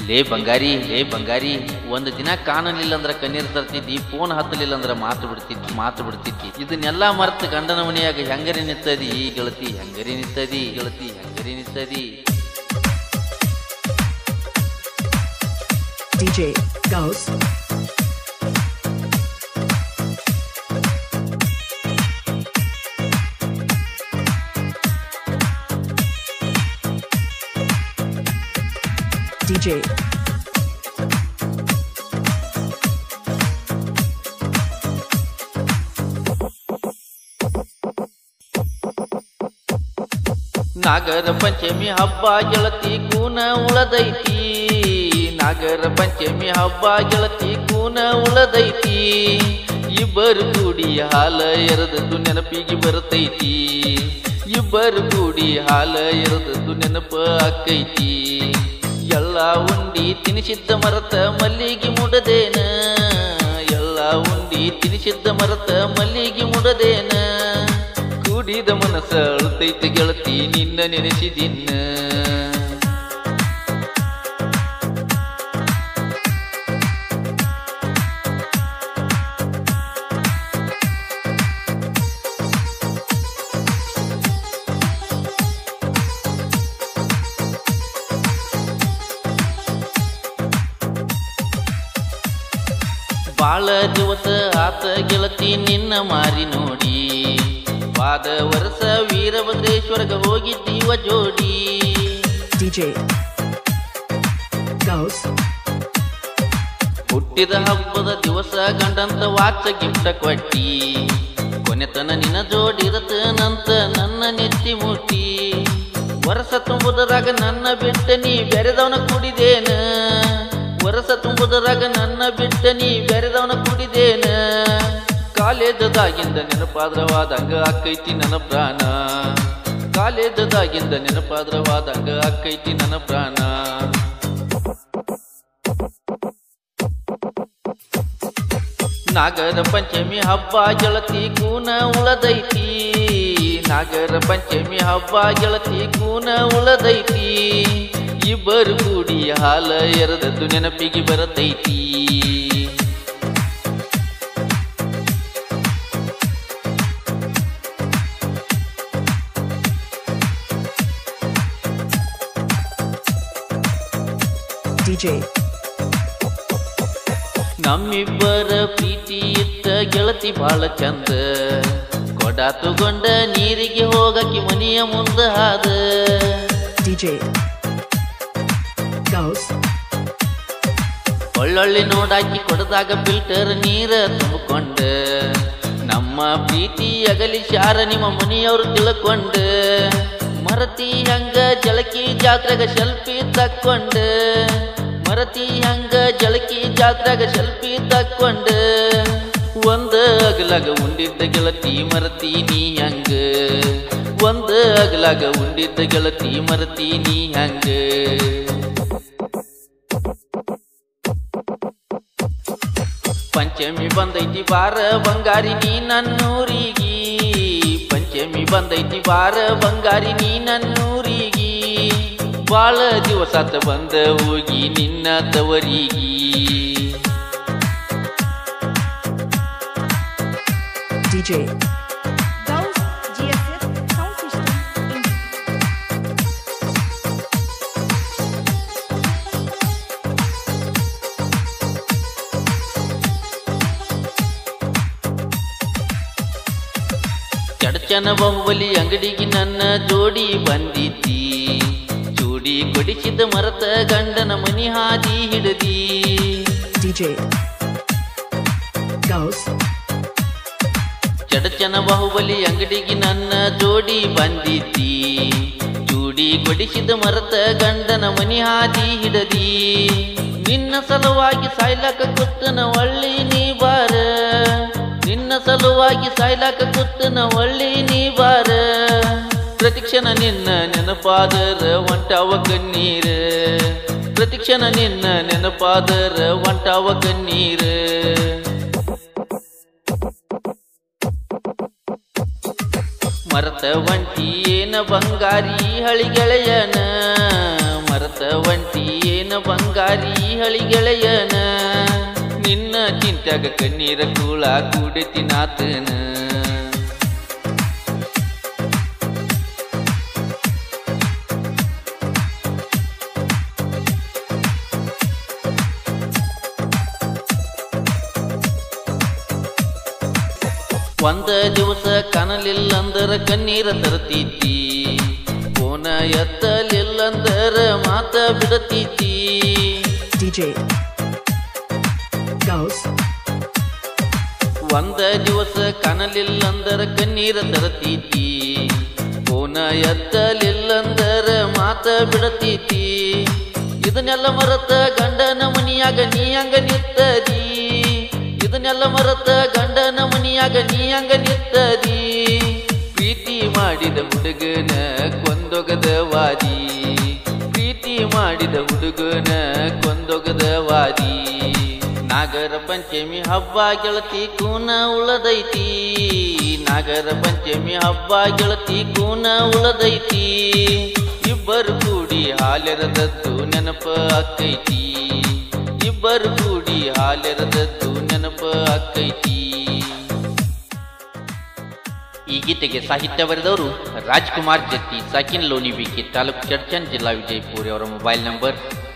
ಲೇ ಬಂಗಾರಿ ಲೇ ಬಂಗಾರಿ ಒಂದು ದಿನ ಕಾಣಲಿಲ್ಲ ಅಂದ್ರೆ ಕಣ್ಣೀರ್ ತರ್ತಿದ್ದಿ ಫೋನ್ ಹತ್ತಲಿಲ್ಲ ಅಂದ್ರೆ ಮಾತು ಬಿಡ್ತಿದ್ದಿ ಮಾತು ಬಿಡ್ತಿದ್ದಿ ಇದನ್ನೆಲ್ಲ ಮರ್ತು ಗಂಡನ ಮನೆಯಾಗ ಹೆಂಗರಿ ನಿಂತದಿ ಗೆಳತಿ ಹೆಂಗರಿ ನಿಂತದಿ ಗೆಳತಿ ಹೆಂಗರಿ ನಿಂತದಿ DJ Gauss. DJ ನಾಗರ ಪಂಚಮಿ ಹಬ್ಬ ಗೆಳತಿ ಕೂನ ಉಳದೈತಿ ನಾಗರ ಪಂಚಮಿ ಹಬ್ಬ ಗೆಳತಿ ಕೂನ ಉಳದೈತಿ ಇಬ್ಬರು ಕೂಡಿ ಹಾಲ ಎರೆದದ್ದು ನೆನಪಿಗೆ ಬರ್ತೈತಿ ಇಬ್ಬರು ಕೂಡಿ ಹಾಲ ಎರೆದದ್ದು ನೆನಪ ಆಕೈತಿ ಎಲ್ಲ ಉಂಡಿ ತಿನಿಸಿದ್ದ ಮರತ ಮಲ್ಲಿಗೆ ಮುಡದೇನ ಎಲ್ಲ ಉಂಡಿ ತಿನಿಸಿದ್ದ ಮರತ ಮಲ್ಲಿಗೆ ಮುಡದೇನ ಕೂಡಿದ ಮನಸ್ಸ ಅಳ್ತೈತೆ ಗೆಳತಿ ನಿನ್ನ ನೆನೆಸಿದಿನ್ನ ಬಾಳ ದಿವಸ ಆತ ಗೆಳತಿ ನಿನ್ನ ಮಾರಿ ನೋಡಿ ವಾದ ವರ್ಷ ವೀರಭದ್ರೇಶ್ವರಗ ಹೋಗಿದ್ದೀವ ಜೋಡಿ DJ Gauss. ಹುಟ್ಟಿದ ಹಬ್ಬದ ದಿವಸ ಗಂಡಂತ ವಾಚ ಗಿಫ್ಟ ಕೊಟ್ಟಿ ಕೊನೆತನ ನಿನ್ನ ಜೋಡಿರತನಂತ ನನ್ನ ನೆತ್ತಿ ಮುಟ್ಟಿ ವರ್ಷ ತುಂಬುದರಾಗ ನನ್ನ ಬಿಟ್ಟ ನೀ ಬೆರೆದವನ ಕುಡಿದೇನ ವರ್ಷ ತುಂಬುದರಾಗ ನನ್ನ ಬಿಟ್ಟ ನೀ ಬೆರೆದವನ ಕುಡಿದೇನ ಕಾಲೇಜದಾಗಿಂದ ನೆನಪಾದ್ರವಾದಂಗ ಅಕ್ಕೈತಿ ನನ್ನ ಪ್ರಾಣ ಕಾಲೇಜದಾಗಿಂದ ನೆನಪಾದ್ರವಾದಂಗ ಅಕ್ಕೈತಿ ನನ್ನ ಪ್ರಾಣ ನಾಗರ ಪಂಚಮಿ ಹಬ್ಬ ಗೆಳತಿ ಕೂನ ಉಳದೈತಿ ನಾಗರ ಪಂಚಮಿ ಹಬ್ಬ ಗೆಳತಿ ಕೂನ ಉಳದೈತಿ ಇಬ್ಬರು ಕೂಡಿ ಹಾಲ ಎರೆದದ್ದು ನೆನಪಿಗೆ ಬರತೈತಿ DJ ನಮ್ಮಿಬ್ಬರ ಪ್ರೀತಿ ಇತ್ತ ಗೆಳತಿ ಬಾಳ ಚಂದ ಕೊಡ ತಗೊಂಡ ನೀರಿಗೆ ಹೋಗಕ್ಕೆ ಮನೆಯ ಮುಂದ ಹಾದ DJ Gauss. ಒಳ್ಳೊಳ್ಳೆ ನೋಡಾಕಿ ಕೊಡದಾಗ ಫಿಲ್ಟರ್ ನೀರ ತುಂಬಿಕೊಂಡ ನಮ್ಮ ಪ್ರೀತಿ ಅಗಲಿ ಶಾರ ನಿಮ್ಮ ಮನೆಯವರು ತಿಳ್ಕೊಂಡ ಮರತಿ ಹಂಗ ಜಳಕಿ ಜಾತ್ರೆಗ ಸೆಲ್ಫಿ ತಕ್ಕೊಂಡ ಮರತಿ ಹಂಗ ಜಳಕಿ ಜಾತ್ರೆಗ ಸೆಲ್ಫಿ ತಕ್ಕೊಂಡ ಒಂದ ಅಗಲಾಗ ಉಂಡಿದ್ದ ಗೆಳತಿ ಮರತಿ ನೀ ಹಂಗ ಒಂದ ಅಗಲಾಗ ಉಂಡಿದ್ದ ಗೆಳತಿ ಮರತಿ ನೀ ಹಂಗ ಪಂಚಮಿ ಬಂದೈತಿ ಬಾರ ಬಂಗಾರಿ ನೀ ನನ್ನೂರಿಗಿ ಪಂಚಮಿ ಬಂದೈತಿ ಬಾರ ಬಂಗಾರಿ ನೀ ನನ್ನೂರಿಗಿ ಬಾಳ ದಿವಸಾತ ಬಂದ ಹೋಗಿ ನಿನ್ನ ತವರಿಗಿ DJ Gauss GFF Sound System India. ಚಡಚನ Bahubali ಅಂಗಡಿಗೆ ನನ್ನ ಜೋಡಿ ಬಂದಿದ್ದಿ ಜೋಡಿ ಕೊಡಿಸಿದ ಮರತ ಗಂಡನ ಮನಿ ಹಾದಿ ಹಿಡದಿ DJ Gauss. ಚಡಚನ ಬಾಹುಬಲಿ ಅಂಗಡಿಗೆ ನನ್ನ ಜೋಡಿ ಬಂದಿದ್ದಿ ಜೋಡಿ ಕೊಡಿಸಿದ ಮರತ ಗಂಡನ ಮನಿ ಹಾದಿ ಹಿಡದಿ ನಿನ್ನ ಸಲುವಾಗಿ ಸಾಯ್ಲಕ ಕುತ್ತನ ಒಳ್ಳಿ ನೀ ಬಾರ ನಿನ್ನ ಸಲುವಾಗಿ ಸಾಯ್ಲಕ ಕುತ್ತನ ಒಳ್ಳಿ ನೀ ಬಾರ ಪ್ರತಿಕ್ಷಣ ನಿನ್ನ ನೆನಪಾದರ ಒಂಟಾವ ಕಣ್ಣೀರ ಪ್ರತಿಕ್ಷಣ ನಿನ್ನ ನೆನಪಾದರ ಒಂಟಾವ ಕಣ್ಣೀರ ಮರತ ಒಂಟಿ ಏನ ಬಂಗಾರಿ ಹಳಿಗೆಳೆಯನ ಮರತ ಒಂಟಿ ಏನ ಬಂಗಾರಿ ಹಳಿ ಗೆಳೆಯನ ನಿನ್ನ ಚಿಂತ್ಯಾಗ ಕಣ್ಣೀರ ಕೂಳ ಕೂಡತಿ ನಾತನ ಒಂದ ದಿವಸ ಕನಲಿಲ್ಲಂದರ ಕಣ್ಣೀರ ತರತಿದ್ದಿ ಫೋನ ಎತ್ತಲಿಲ್ಲಂದರ ಮಾತ ಬಿಡತಿದ್ದಿ DJ. Gauss. ಒಂದ ದಿವಸ ಕನಲಿಲ್ಲಂದರ ಕಣ್ಣೀರ ತರತಿದ್ದಿ ಫೋನ ಎತ್ತಲಿಲ್ಲಂದರ ಮಾತ ಬಿಡತಿದ್ದಿ ಇದನ್ನೆಲ್ಲ ಮರತ ಗಂಡನ ಮನಿಯಾಗ ನೀ ಹಂಗ ನಿತ್ತದಿ ಇದನ್ನೆಲ್ಲ ಮರತ ಗಂಡನ ಮನಿಯಾಗ ನೀ ಹಂಗ ನಿತ್ತದಿ ಪ್ರೀತಿ ಮಾಡಿದ ಹುಡುಗನ ಕೊಂದೊಗದ ವಾದಿ ಪ್ರೀತಿ ಮಾಡಿದ ಹುಡುಗನ ಕೊಂದೊಗದ ವಾದಿ ನಾಗರ ಪಂಚಮಿ ಹಬ್ಬ ಗೆಳತಿ ಕೂನ ಉಳದೈತಿ ನಾಗರ ಪಂಚಮಿ ಹಬ್ಬ ಗೆಳತಿ ಕೂನ ಉಳದೈತಿ ಇಬ್ಬರು ಕೂಡಿ ಹಾಲೆರದದ್ದು ನೆನಪ ಅಕ್ಕೈತಿ ಇಬ್ಬರು ಕೂಡಿ ಹಾಲೆರದದ್ದು ನೆನಪ ಅಕ್ಕೈತಿ ಈ ಗೀತೆಗೆ ಸಾಹಿತ್ಯ ಬರೆದವರು ರಾಜ್ಕುಮಾರ್ ಜತ್ತಿ ಸಾಕಿನ್ ಲೋಣಿಬಿಕೆ ತಾಲೂಕು ಚಡ್ಚನ್ ಜಿಲ್ಲಾ ವಿಜಯಪುರ ಅವರ ಮೊಬೈಲ್ ನಂಬರ್